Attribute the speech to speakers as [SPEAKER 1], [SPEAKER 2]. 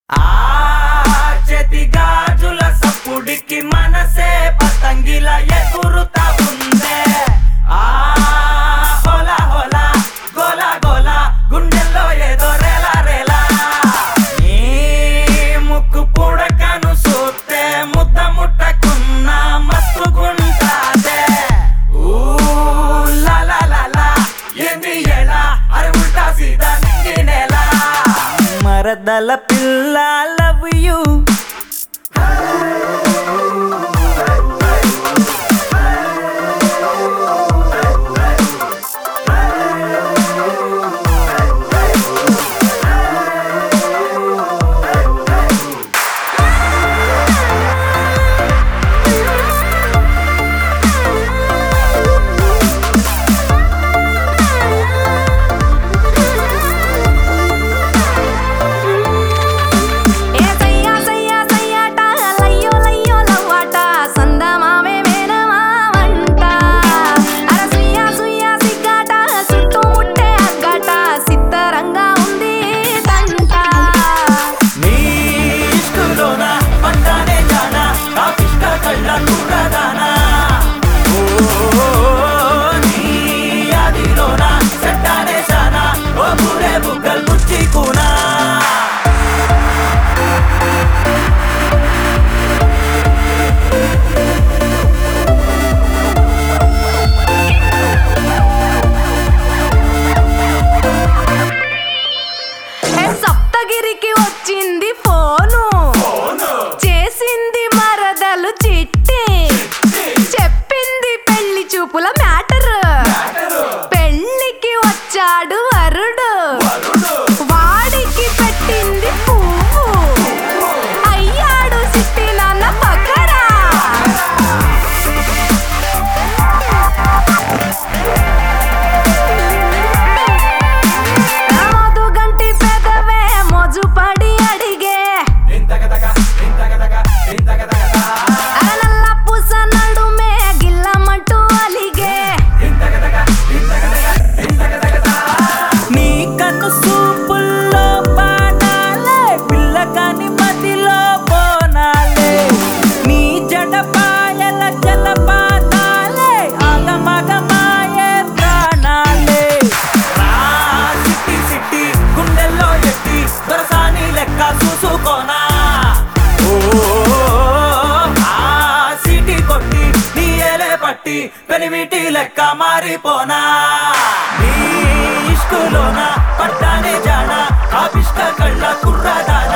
[SPEAKER 1] ఆ చేతి గాజుల సప్పుడికి మనసే పతంగిల ఎగురుతా ఉందే ఆ హోలా హోలా గోలా గోలా గుండెల్లో ఏదో రేలా రేలా నీ ముక్కు పుడకను చూస్తే ముద్ద ముట్టకున్న మస్తుగుంటాదే ఊ లా లా లా లా ఏంది ఎలా అరే ఉల్టా సీదా నింగి నేల మరదల పిల్ల లవ్ యూ
[SPEAKER 2] ఏ సయ్యా సయ్యా సయ్యాట లయ్యో లయ్యో లవ్వాట సందమామే మేనమావంట అర సుయ్యా సుయ్యా సిగ్గాట చుట్టూ ముట్టే అగ్గాట సిద్ధరంగా ఉంది తంట
[SPEAKER 1] నీ ఇష్కులోన పట్టానే జానా కాపిష్ట కళ్ళ కూరదానా ఓ నీ ఆదిలోన సెట్టానే సానా ఓ పూరే బుగ్గల్ బుచ్చి కూనా
[SPEAKER 2] ఏ సప్తగిరికి వచ్చింది ఫోను చేసింది మరదలు చిట్టి చెప్పింది పెళ్లి చూపుల మ్యాటర్ పెళ్లికి వచ్చాడు వరుడు వాడికి పెట్టింది పువ్వు అయ్యాడు సిట్టి నాన్న పక్కరా మధు గంటి పెదవే మోజు పడి అడిగే అరనల్ల పూస నడుమే గిల్లమంటూ అలిగే
[SPEAKER 1] నీ కన్ను సూపుల్లో పానాలే పిల్లకాని మదిలో బోనాలే నీ జడపాయల జలపాతాలే ఆగమగమాయే ప్రాణాలే రా సిట్టి సిట్టి గుండెల్లో ఎట్టి దొరసాని లెక్క చూసుకోనా ఓ ఆ సిటీ కొట్టి నీ ఏలే పట్టి పెనిమిటి లెక్క మారిపోనా నీ ఇష్కులోన పట్టానే జానా కాపిష్ట కళ్ళ కుర్రదానా